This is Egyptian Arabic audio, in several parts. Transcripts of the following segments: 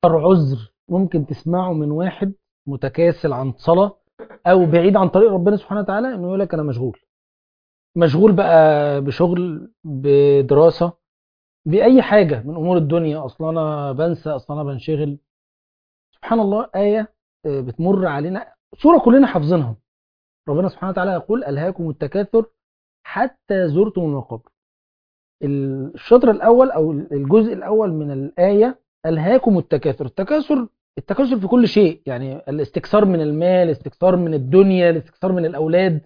عذر ممكن تسمعه من واحد متكاسل عن صلاة او بعيد عن طريق ربنا سبحانه وتعالى انه يقول لك انا مشغول مشغول بقى بشغل بدراسة بأي حاجة من أمور الدنيا أصلا أنا بنسى أصلا أنا بنشغل سبحان الله آية آه، بتمر علينا سورة كلنا حافظينها ربنا سبحانه وتعالى يقول ألهاكم التكاثر حتى زرتم المقابر الشطر الأول أو الجزء الأول من الآية ألهاكم التكاثر التكاثر التكاثر في كل شيء يعني الاستكثار من المال الاستكثار من الدنيا الاستكثار من الأولاد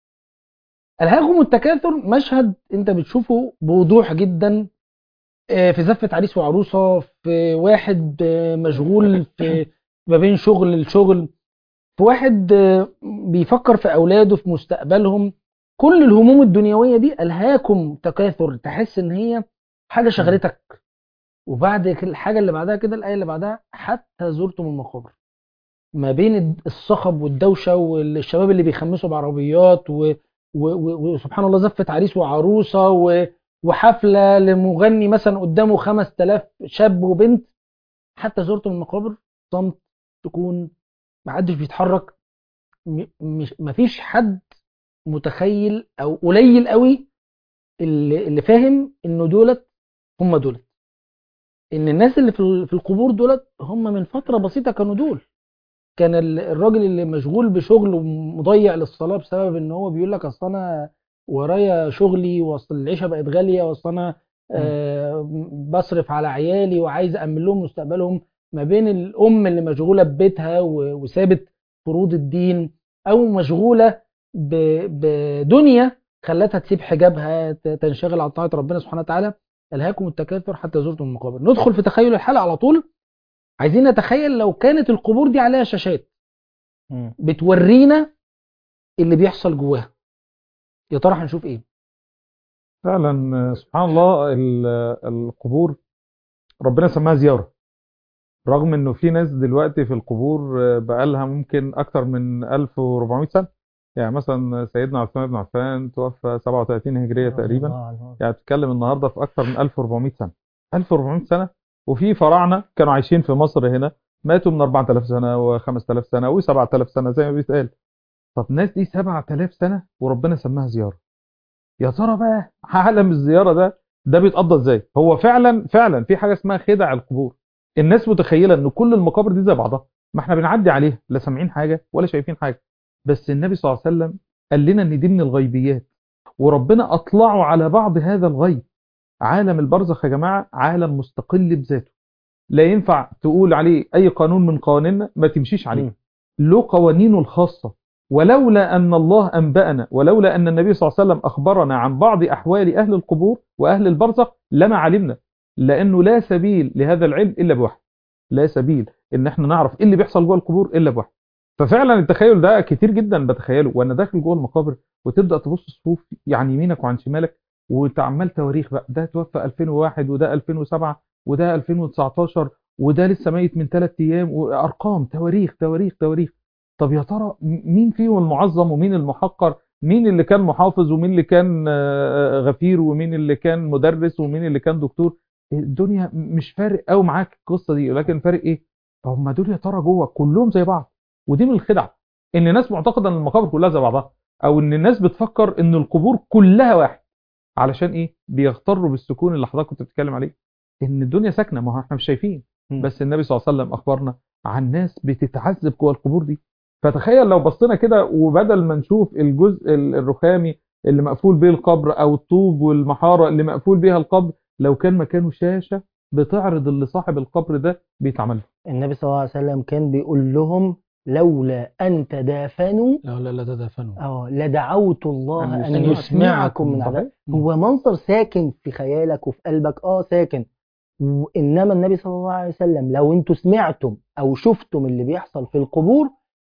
ألهاكم التكاثر مشهد أنت بتشوفه بوضوح جدا آه، في زفة عريس وعروسة في واحد آه، مشغول في ما بين شغل لشغل في واحد آه، بيفكر في أولاده في مستقبلهم كل الهموم الدنيوية دي ألهاكم تكاثر تحس إن هي حاجة شغلتك وبعد كده الحاجة اللي بعدها كده الآية اللي بعدها حتى زرتم المقابر ما بين الصخب والدوشة والشباب اللي بيخمسوا بعربيات و... و... و... وسبحان الله زفة عريس وعروسة و... وحفلة لمغني مثلا قدامه 5000 شاب وبنت حتى زرتم المقابر صمت سكون محدش بيتحرك م... مش مفيش حد متخيل او قليل قوي اللي, اللي فاهم انه دولت هم دولت ان الناس اللي في ال- في القبور دولت هم من فتره بسيطه كانوا دول كان ال- الراجل اللي مشغول بشغل ومضيع للصلاه بسبب ان هو بيقول لك اصل انا ورايا شغلي واصل العيشه بقت غاليه واصل انا آه، بصرف على عيالي وعايز امن لهم مستقبلهم ما بين الام اللي مشغوله ببيتها و- وسابت فروض الدين او مشغوله ب- بدنيا خلتها تسيب حجابها ت- تنشغل عن طاعه ربنا سبحانه وتعالى الهاكم التكاثر حتى زرتم المقابر ندخل في تخيل الحلقه على طول عايزين نتخيل لو كانت القبور دي عليها شاشات مم. بتورينا اللي بيحصل جواها يا ترى هنشوف ايه فعلا آه، سبحان الله ال- القبور ربنا سماها زيارة رغم انه في ناس دلوقتي في القبور آه، بقالها ممكن اكتر من 1400 سنة يعني مثلا سيدنا عثمان بن عفان توفى 37 هجرية تقريبا الله عنه. يعني بتتكلم النهارده في اكتر من 1400 سنة 1400 سنة وفي فراعنة كانوا عايشين في مصر هنا ماتوا من 4000 سنة و5000 سنة و7000 سنة زي ما بيتقال طب الناس دي 7000 سنة وربنا سماها زيارة يا ترى بقى عالم الزيارة ده ده بيتقضى ازاي هو فعلا فعلا في حاجة اسمها خدع القبور الناس متخيلة ان كل المقابر دي زي بعضها ما احنا بنعدي عليها لا سامعين حاجة ولا شايفين حاجة بس النبي صلى الله عليه وسلم قال لنا ان دي من الغيبيات وربنا اطلعوا على بعض هذا الغيب عالم البرزخ يا جماعة عالم مستقل بذاته لا ينفع تقول عليه اي قانون من قوانيننا ما تمشيش عليه مم. له قوانينه الخاصة ولولا أن الله أنبأنا ولولا أن النبي صلى الله عليه وسلم أخبرنا عن بعض أحوال أهل القبور وأهل البرزخ لما علمنا لأنه لا سبيل لهذا العلم إلا بوحي لا سبيل إن احنا نعرف إيه اللي بيحصل جوه القبور إلا بوحي ففعلا التخيل ده كتير جدا بتخيله وأنا داخل جوه المقابر وتبدأ تبص صفوف عن يمينك وعن شمالك وتعمل تواريخ بقى ده توفى 2001 وده 2007 وده 2019 وده لسه ميت من ثلاث ايام وارقام تواريخ تواريخ تواريخ طب يا ترى مين فيهم المعظم ومين المحقر مين اللي كان محافظ ومين اللي كان آه، غفير ومين اللي كان مدرس ومين اللي كان دكتور الدنيا مش فارق قوي معاك القصه دي ولكن فارق ايه هم دول يا ترى جوه كلهم زي بعض ودي من الخدع ان الناس معتقده ان المقابر كلها زي بعضها او ان الناس بتفكر ان القبور كلها واحد علشان ايه بيغتروا بالسكون اللي حضرتك كنت بتتكلم عليه ان الدنيا ساكنه ما هو احنا مش شايفين مم. بس النبي صلى الله عليه وسلم اخبرنا عن ناس بتتعذب جوه القبور دي فتخيل لو بصينا كده وبدل ما نشوف الجزء ال- الرخامي اللي مقفول بيه القبر او الطوب والمحاره اللي مقفول بيها القبر لو كان مكانه شاشه بتعرض اللي صاحب القبر ده بيتعمل له النبي صلى الله عليه وسلم كان بيقول لهم لولا أن تدافنوا لا لا لا تدافنوا اه لدعوت الله أن أن يسمعكم يسمعكم من صحيح. عذاب هو منظر ساكن في خيالك وفي قلبك اه ساكن وإنما النبي صلى الله عليه وسلم لو انتوا سمعتم أو شفتم اللي بيحصل في القبور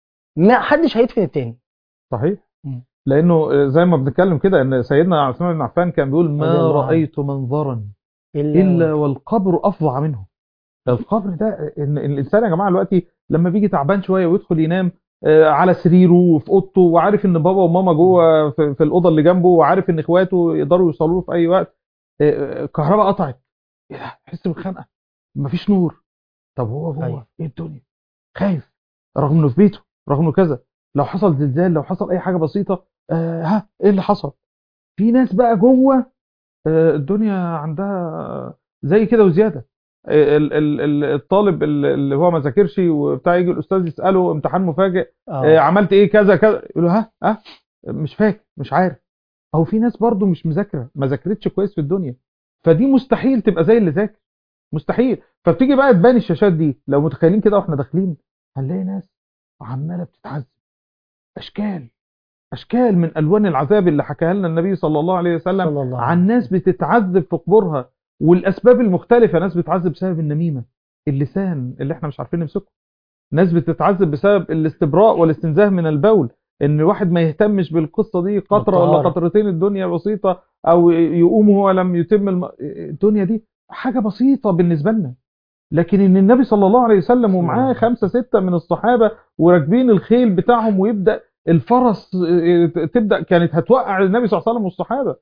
ما حدش هيدفن التاني صحيح مم. لانه زي ما بنتكلم كده ان سيدنا عثمان بن عفان كان بيقول رضي ما الله عنه. رايت منظرا إلا, الا والقبر افظع منه القبر ده ان الانسان يا جماعه دلوقتي لما بيجي تعبان شويه ويدخل ينام آه، على سريره وفي اوضته وعارف ان بابا وماما جوه في في الاوضه اللي جنبه وعارف ان اخواته يقدروا يوصلوا له في اي وقت آه، الكهرباء قطعت ايه ده تحس بخنقه مفيش نور طب هو جوه أيوة. ايه الدنيا خايف رغم انه في بيته رغم انه كذا لو حصل زلزال لو حصل اي حاجه بسيطه آه ها ايه اللي حصل في ناس بقى جوه آه الدنيا عندها زي كده وزياده ال- ال- ال- الطالب ال- اللي هو ما ذاكرش وبتاع يجي الاستاذ يساله امتحان مفاجئ آه، اه عملت ايه كذا كذا يقول له ها ها مش فاكر مش عارف او في ناس برضو مش مذاكره ما ذاكرتش كويس في الدنيا فدي مستحيل تبقى زي اللي ذاكر مستحيل فبتيجي بقى تبان الشاشات دي لو متخيلين كده واحنا داخلين هنلاقي ناس عماله بتتعذب اشكال اشكال من الوان العذاب اللي حكاها لنا النبي صلى الله عليه وسلم صلى الله عليه عن ناس بتتعذب في قبورها والاسباب المختلفه ناس بتتعذب بسبب النميمه اللسان اللي احنا مش عارفين نمسكه ناس بتتعذب بسبب الاستبراء والاستنزاه من البول ان الواحد ما يهتمش بالقصه دي قطره ولا والطهارة. قطرتين الدنيا بسيطه او يقوم هو لم يتم الم... الدنيا دي حاجه بسيطه بالنسبه لنا لكن ان النبي صلى الله عليه وسلم ومعاه خمسه سته من الصحابه وراكبين الخيل بتاعهم ويبدا الفرس اه، تبدا كانت هتوقع النبي صلى الله عليه وسلم والصحابه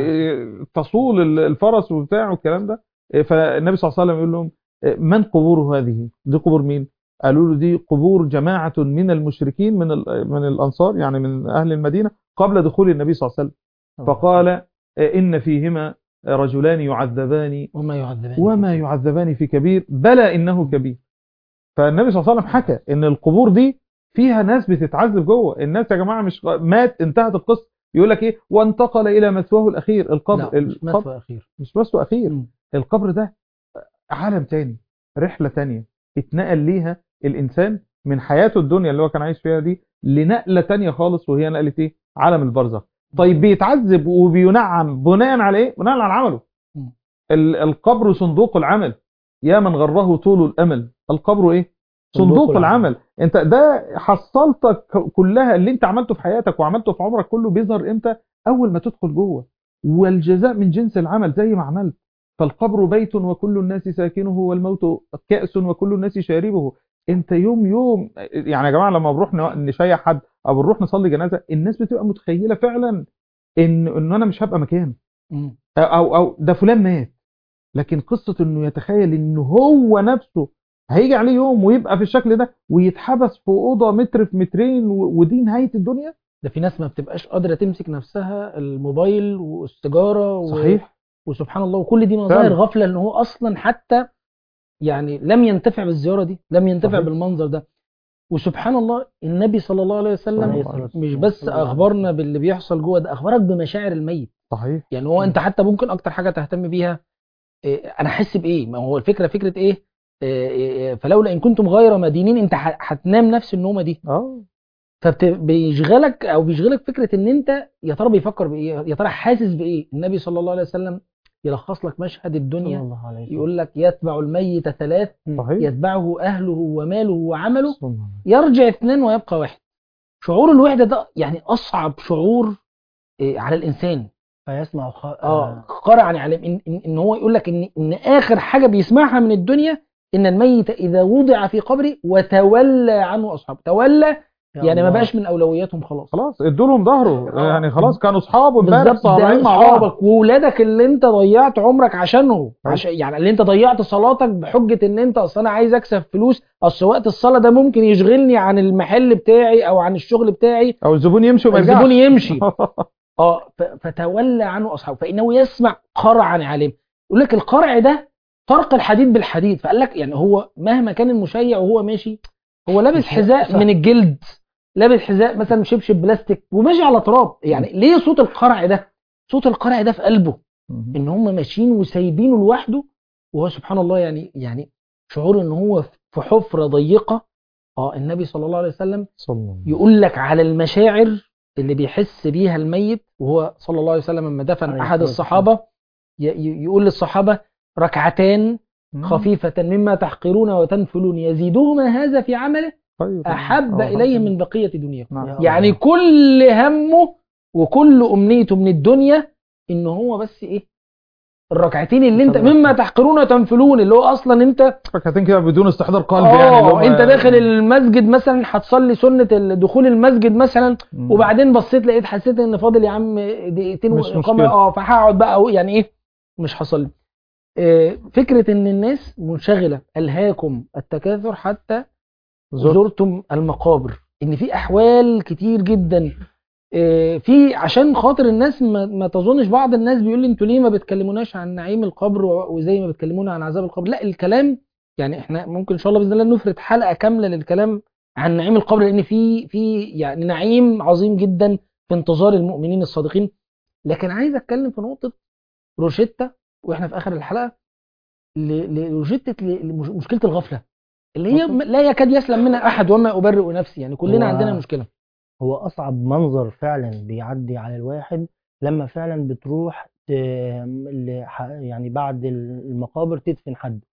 اه، تصول ال- الفرس وبتاع والكلام ده اه، فالنبي صلى الله عليه وسلم يقول لهم اه، من قبور هذه دي قبور مين قالوا له دي قبور جماعة من المشركين من ال- من الأنصار يعني من أهل المدينة قبل دخول النبي صلى الله عليه وسلم فقال اه، إن فيهما رجلان يعذبان وما يعذبان وما يعذبان في كبير بلى إنه كبير فالنبي صلى الله عليه وسلم حكى إن القبور دي فيها ناس بتتعذب جوه الناس يا جماعة مش مات انتهت القصة يقول لك إيه وانتقل إلى مثواه الأخير القبر لا مش القبر مثوى اخير مش مثوى أخير مم. القبر ده عالم تاني رحلة تانية اتنقل ليها الإنسان من حياته الدنيا اللي هو كان عايش فيها دي لنقلة تانية خالص وهي نقلة إيه؟ عالم البرزخ طيب بيتعذب وبينعم بناء على إيه؟ بناء على عمله مم. ال- القبر صندوق العمل يا من غره طول الأمل القبر إيه؟ صندوق صندوق العمل. العمل انت ده حصلتك كلها اللي انت عملته في حياتك وعملته في عمرك كله بيظهر امتى اول ما تدخل جوه والجزاء من جنس العمل زي ما عملت فالقبر بيت وكل الناس ساكنه والموت كأس وكل الناس شاربه انت يوم يوم يعني يا جماعه لما بنروح ن- نشيع حد او بنروح نصلي جنازه الناس بتبقى متخيله فعلا ان ان انا مش هبقى مكانه مم. او او ده فلان مات لكن قصه انه يتخيل ان هو نفسه هيجي عليه يوم ويبقى في الشكل ده ويتحبس في اوضه متر في مترين و- ودي نهايه الدنيا ده في ناس ما بتبقاش قادره تمسك نفسها الموبايل والسيجاره و... صحيح وسبحان الله وكل دي مظاهر فعلا. غفله ان هو اصلا حتى يعني لم ينتفع بالزياره دي لم ينتفع صحيح. بالمنظر ده وسبحان الله النبي صلى الله عليه عليه وسلم الصلاة مش والسلام. بس صلى الله عليه اخبرنا باللي بيحصل جوه ده اخبرك بمشاعر الميت صحيح يعني هو انت حتى ممكن اكتر حاجه تهتم بيها إيه، انا احس بايه ما هو الفكره فكره ايه إيه، إيه، فلولا ان كنتم غير مدينين انت ح- هتنام نفس النومه دي اه فبيشغلك او بيشغلك فكره ان انت يا ترى بيفكر بايه يا ترى حاسس بايه النبي صلى الله عليه وسلم يلخص لك مشهد صلى الدنيا الله عليه وسلم يقول لك يتبع الميت ثلاث صحيح يتبعه اهله وماله وعمله صلى الله عليه يرجع اثنان ويبقى واحد شعور الوحده ده يعني اصعب شعور إيه، على الانسان فيسمع خ... اه قرع عن علم إن, إن, ان هو يقول لك ان ان اخر حاجه بيسمعها من الدنيا ان الميت اذا وضع في قبره وتولى عنه اصحابه تولى يا يعني ما الله. بقاش من اولوياتهم خلاص خلاص ادوا لهم ظهره آه. يعني خلاص كانوا اصحاب امبارح بالظبط ده سهرانين مع بعض اصحابك واولادك اللي انت ضيعت عمرك عشانه أيوة. عشان يعني اللي انت ضيعت صلاتك بحجه ان انت اصل انا عايز اكسب فلوس اصل وقت الصلاه ده ممكن يشغلني عن المحل بتاعي او عن الشغل بتاعي او الزبون يمشي وما يرجعش الزبون يمشي اه ف- فتولى عنه اصحابه فانه يسمع قرعا عليه يقول لك القرع ده فرق الحديد بالحديد فقال لك يعني هو مهما كان المشيع وهو ماشي هو لابس مش حذاء صح. من الجلد لابس حذاء مثلا شبشب بلاستيك وماشي على تراب يعني ليه صوت القرع ده صوت القرع ده في قلبه مهم. ان هم ماشيين وسايبينه لوحده وهو سبحان الله يعني يعني شعور ان هو في حفره ضيقه اه النبي صلى الله عليه وسلم صلى الله عليه وسلم. يقول لك على المشاعر اللي بيحس بيها الميت وهو صلى الله عليه وسلم لما دفن عليه احد الصلاة الصحابه ي- ي- يقول للصحابه ركعتان مم. خفيفه مما تحقرون وتنفلون يزيدهما هذا في عمله طيب. احب آه، اليه طبعاً. من بقيه دنياكم نعم. يا يعني الله. كل همه وكل امنيته من الدنيا ان هو بس ايه الركعتين اللي انت الله. مما تحقرون وتنفلون اللي هو اصلا انت ركعتين كده بدون استحضار قلب يعني اللي اه هم- انت داخل المسجد مثلا هتصلي سنه دخول المسجد مثلا مم. وبعدين بصيت لقيت حسيت ان فاضل يا عم دقيقتين مش واقامه مشكلة. اه فهقعد بقى أقول يعني ايه مش هصلي آه، فكره ان الناس منشغله الهاكم التكاثر حتى زرتم المقابر ان في احوال كتير جدا آه، في عشان خاطر الناس ما, ما تظنش بعض الناس بيقول لي انتوا ليه ما بتكلموناش عن نعيم القبر و- وزي ما بتكلمونا عن عذاب القبر لا الكلام يعني احنا ممكن ان شاء الله باذن الله نفرد حلقه كامله للكلام عن نعيم القبر لان في في يعني نعيم عظيم جدا في انتظار المؤمنين الصادقين لكن عايز اتكلم في نقطه روشيتا واحنا في اخر الحلقه ل- لروشيتا ل- لمش- مشكله الغفله اللي هي م- لا يكاد يسلم منها احد وما ابرئ نفسي يعني كلنا هو- عندنا مشكله هو اصعب منظر فعلا بيعدي على الواحد لما فعلا بتروح ت- ل- ح- يعني بعد المقابر تدفن حد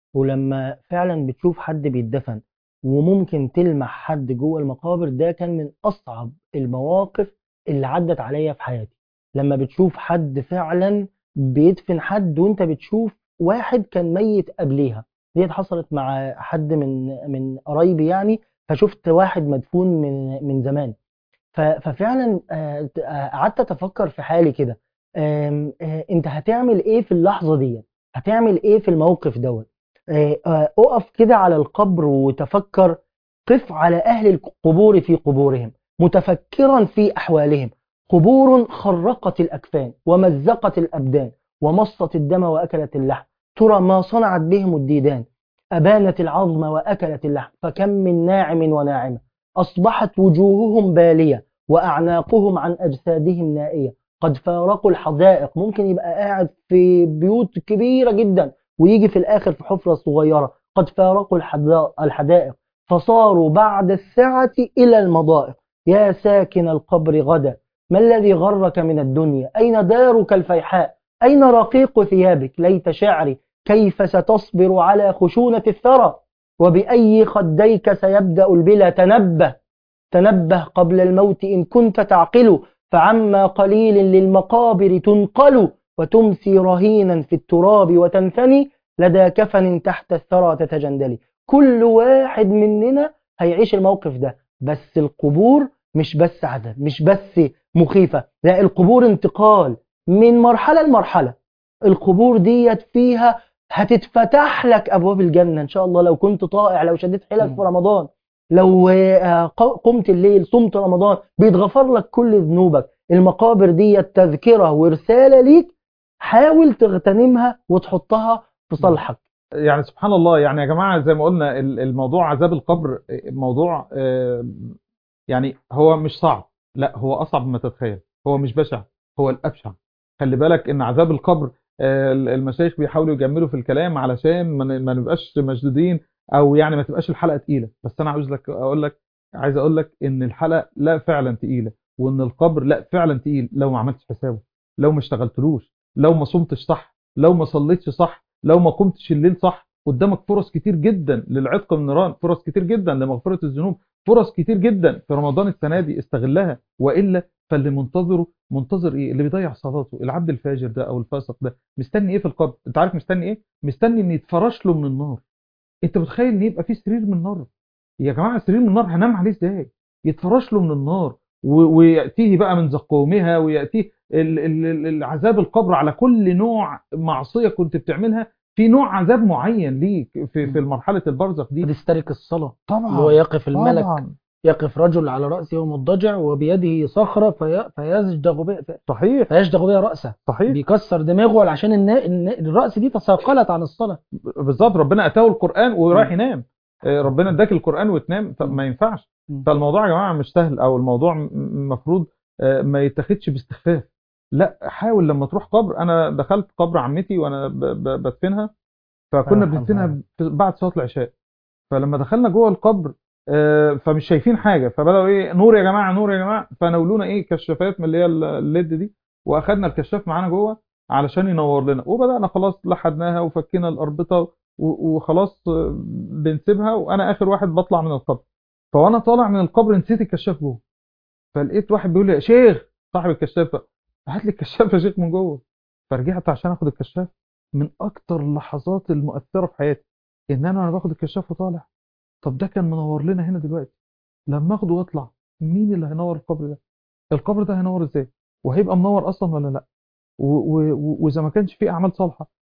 ولما فعلا بتشوف حد بيتدفن وممكن تلمح حد جوه المقابر ده كان من اصعب المواقف اللي عدت عليا في حياتي لما بتشوف حد فعلا بيدفن حد وانت بتشوف واحد كان ميت قبليها ديت حصلت مع حد من من قرايبي يعني فشفت واحد مدفون من من زمان ف- ففعلا آه، آه، قعدت اتفكر في حالي كده آم، آه، انت هتعمل ايه في اللحظه دي هتعمل ايه في الموقف دوت آه، آه، اقف كده على القبر وتفكر قف على اهل القبور في قبورهم متفكرا في احوالهم قبور خرقت الاكفان ومزقت الابدان ومصت الدم واكلت اللحم ترى ما صنعت بهم الديدان ابانت العظم واكلت اللحم فكم من ناعم وناعمه اصبحت وجوههم باليه واعناقهم عن اجسادهم نائيه قد فارقوا الحدائق ممكن يبقى قاعد في بيوت كبيره جدا ويجي في الاخر في حفره صغيره قد فارقوا الحدا- الحدائق فصاروا بعد السعه الى المضائق يا ساكن القبر غدا ما الذي غرك من الدنيا اين دارك الفيحاء اين رقيق ثيابك ليت شعري كيف ستصبر على خشونه الثرى وباي خديك سيبدا البلا تنبه تنبه قبل الموت إن كنت تعقل فعما قليل للمقابر تنقل وتمسي رهينا في التراب وتنثني لدى كفن تحت الثرى تتجندلي كل واحد مننا هيعيش الموقف ده بس القبور مش بس عذاب مش بس مخيفة لا القبور انتقال من مرحلة لمرحلة القبور ديت فيها هتتفتح لك أبواب الجنة إن شاء الله لو كنت طائع لو شديت حيلك في رمضان لو آه، ق- قمت الليل صمت رمضان بيتغفر لك كل ذنوبك المقابر دي تذكرة ورسالة ليك حاول تغتنمها وتحطها في صالحك يعني سبحان الله يعني يا جماعة زي ما قلنا ال- الموضوع عذاب القبر موضوع آه، يعني هو مش صعب لا هو أصعب مما تتخيل هو مش بشع هو الأبشع خلي بالك إن عذاب القبر آه، المشايخ بيحاولوا يجملوا في الكلام علشان ما ن- ما نبقاش مشدودين أو يعني ما تبقاش الحلقة تقيلة بس أنا عاوز لك أقول لك عايز أقول لك إن الحلقة لا فعلا تقيلة وإن القبر لا فعلا تقيل لو ما عملتش حسابه لو ما اشتغلتلوش لو ما صمتش صح لو ما صليتش صح لو ما قمتش الليل صح قدامك فرص كتير جدا للعتق من النيران فرص كتير جدا لمغفرة الذنوب فرص كتير جدا في رمضان السنة دي استغلها وإلا فاللي منتظره منتظر ايه اللي بيضيع صلاته العبد الفاجر ده او الفاسق ده مستني ايه في القبر انت عارف مستني ايه مستني ان يتفرش له من النار انت متخيل ان يبقى في سرير من النار يا جماعه سرير من النار هنام عليه ازاي يتفرش له من النار و- وياتيه بقى من زقومها وياتيه ال- ال- ال- العذاب القبر على كل نوع معصيه كنت بتعملها في نوع عذاب معين ليك في في مرحله البرزخ دي تسترك الصلاة طبعا اللي هو يقف الملك طبعا يقف رجل على رأسه مضجع وبيده صخرة في فيزدغ بها صحيح فيشدغ بها رأسه صحيح بيكسر دماغه عشان النا... النا- الرأس دي تثاقلت عن الصلاة بالظبط ربنا اتاه القران ورايح ينام آه، ربنا اداك القران وتنام طب ما ينفعش مم. فالموضوع يا جماعه مش سهل او الموضوع م- المفروض آه، ما يتاخدش باستخفاف لا حاول لما تروح قبر انا دخلت قبر عمتي وانا ب- ب- بدفنها فكنا الله بندفنها يرحمها. ب- بعد صلاه العشاء فلما دخلنا جوه القبر آه، فمش شايفين حاجه فبداوا ايه نور يا جماعه نور يا جماعه فناولونا ايه كشافات من اللي هي ال- الليد دي واخدنا الكشاف معانا جوه علشان ينور لنا وبدانا خلاص لحدناها وفكينا الاربطه و- وخلاص آه، بنسيبها وانا اخر واحد بطلع من القبر فوانا طالع من القبر نسيت الكشاف جوه فلقيت واحد بيقول لي يا شيخ صاحب الكشاف بقى، هات لي الكشاف يا شيخ من جوه فرجعت عشان اخد الكشاف من اكتر اللحظات المؤثره في حياتي ان انا وانا باخد الكشاف وطالع طب ده كان منور لنا هنا دلوقتي لما اخده واطلع مين اللي هينور القبر ده القبر ده هينور ازاي وهيبقى منور اصلا ولا لا و- و- و- واذا ما كانش فيه اعمال صالحه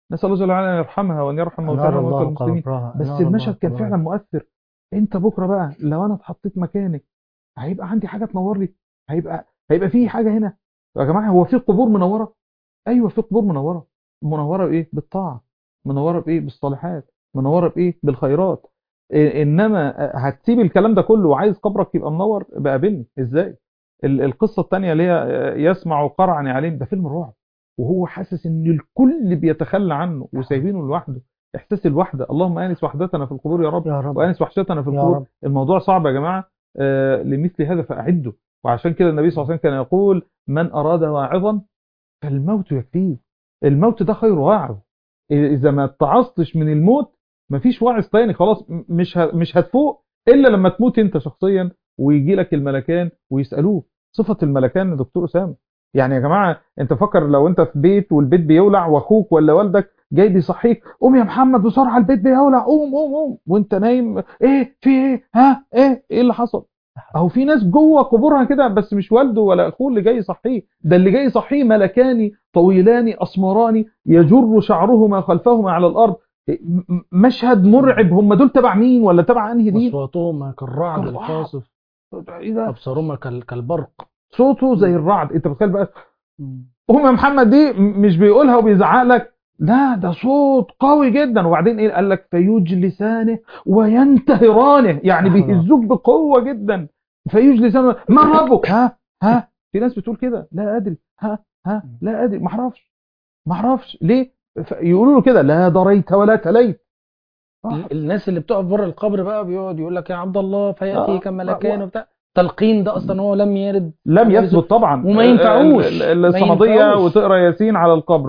نسال الله جل وعلا ان يرحمها وان يرحم موتانا أنار وموتى الله المسلمين قبرها بس أنار الله المشهد كان قبرها. فعلا مؤثر انت بكره بقى لو انا اتحطيت مكانك هيبقى عندي حاجه تنور لي هيبقى هيبقى في حاجه هنا يا جماعه هو في قبور منوره ايوه في قبور منوره منوره بايه بالطاعه منوره بايه بالصالحات منوره بايه بالخيرات إيه انما هتسيب الكلام ده كله وعايز قبرك يبقى منور بقى قابلني ازاي ال- القصه الثانيه اللي هي يسمع قرعا عليهم ده فيلم رعب وهو حاسس ان الكل بيتخلى عنه وسايبينه لوحده احساس الوحده اللهم انس وحدتنا في القبور يا رب يا رب وانس وحشتنا في يا القبور رب الموضوع صعب يا جماعه آه، لمثل هذا فاعدوا وعشان كده النبي صلى الله عليه وسلم كان يقول من اراد واعظا فالموت يكفيه الموت ده خير واعظ اذا ما اتعظتش من الموت مفيش واعظ تاني خلاص م- مش ه- مش هتفوق الا لما تموت انت شخصيا ويجي لك الملكان ويسالوه صفه الملكان يا دكتور اسامه يعني يا جماعه انت فكر لو انت في بيت والبيت بيولع واخوك ولا والدك جاي بيصحيك قوم يا محمد بسرعه البيت بيولع قوم قوم قوم وانت نايم ايه في ايه ها ايه ايه اللي حصل اهو في ناس جوه قبورها كده بس مش والده ولا اخوه اللي جاي يصحيه ده اللي جاي يصحيه ملكان طويلان اسمران يجر شعرهما خلفهما على الارض م- م- مشهد مرعب هم دول تبع مين ولا تبع انهي دين اصواتهما كالرعد كالرعد. القاصف ايه ده ابصارهما كال- كالبرق صوته زي الرعد انت بتخيل بقى هم يا محمد دي م- مش بيقولها وبيزعق لك لا ده صوت قوي جدا وبعدين ايه قال لك فيجلسانه وينتهرانه يعني بيهزوك بقوه جدا فيجلسانه ما ربك ها ها في ناس بتقول كده لا ادري ها ها لا ادري ما اعرفش ما اعرفش ليه ف- يقولوا له كده لا دريت ولا تليت ال- الناس اللي بتقف بره القبر بقى بيقعد يقول لك يا عبد الله فياتيك آه. ملكان وبتاع تلقين ده اصلا هو لم يرد لم يثبت طبعا وما ينفعوش. ال- ال- ما الصمديه ينفعوش. وتقرا ياسين على القبر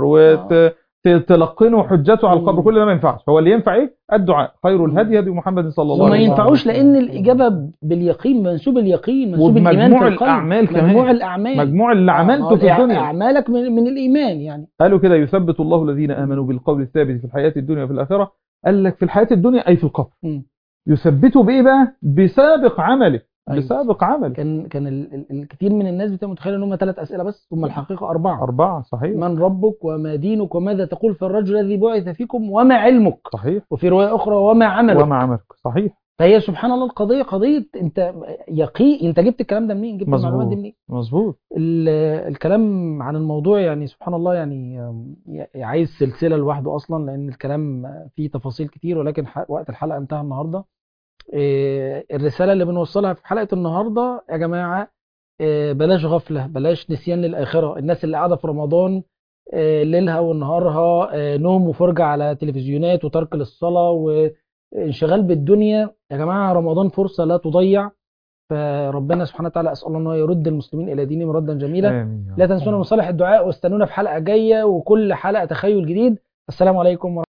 وتلقنه حجته على القبر مم. كل ده ما ينفعش هو اللي ينفع ايه الدعاء خير الهدي هدي محمد صلى الله وما عليه وسلم ينفعوش لان الاجابه باليقين منسوب اليقين منسوب وبمجموع الايمان في القلب. الأعمال كمان. مجموع الاعمال مجموع اللي آه، عملته في ما هو الدنيا اعمالك من, من الايمان يعني قالوا كده يثبت الله الذين امنوا بالقول الثابت في الحياه الدنيا وفي الاخره قال لك في الحياه الدنيا اي في القبر مم. يثبته بايه بقى بسابق عمله أيوة. بسابق عمل كان كان ال- ال- الكثير من الناس بتبقى متخيله ان هم ثلاث اسئله بس هم الحقيقه اربعه أربعة صحيح من ربك وما دينك وماذا تقول في الرجل الذي بعث فيكم وما علمك صحيح وفي روايه اخرى وما عملك وما عملك صحيح فهي سبحان الله القضيه قضيه انت يقين انت جبت الكلام ده منين جبت مظبوط. المعلومات دي منين مظبوط ال- الكلام عن الموضوع يعني سبحان الله يعني آم، ي- عايز سلسله لوحده اصلا لان الكلام فيه تفاصيل كتير ولكن ح- وقت الحلقه انتهى النهارده إيه، الرساله اللي بنوصلها في حلقه النهارده يا جماعه إيه، بلاش غفله بلاش نسيان للاخره الناس اللي قاعده في رمضان إيه، ليلها ونهارها إيه، نوم وفرجه على تلفزيونات وترك للصلاه وانشغال بالدنيا يا جماعه رمضان فرصه لا تضيع فربنا سبحانه وتعالى اسال الله ان هو يرد المسلمين الى دينهم ردا جميلا آمين يا رب. لا تنسونا من صالح الدعاء واستنونا في حلقة جاية وكل حلقة تخيل جديد السلام عليكم ورحمة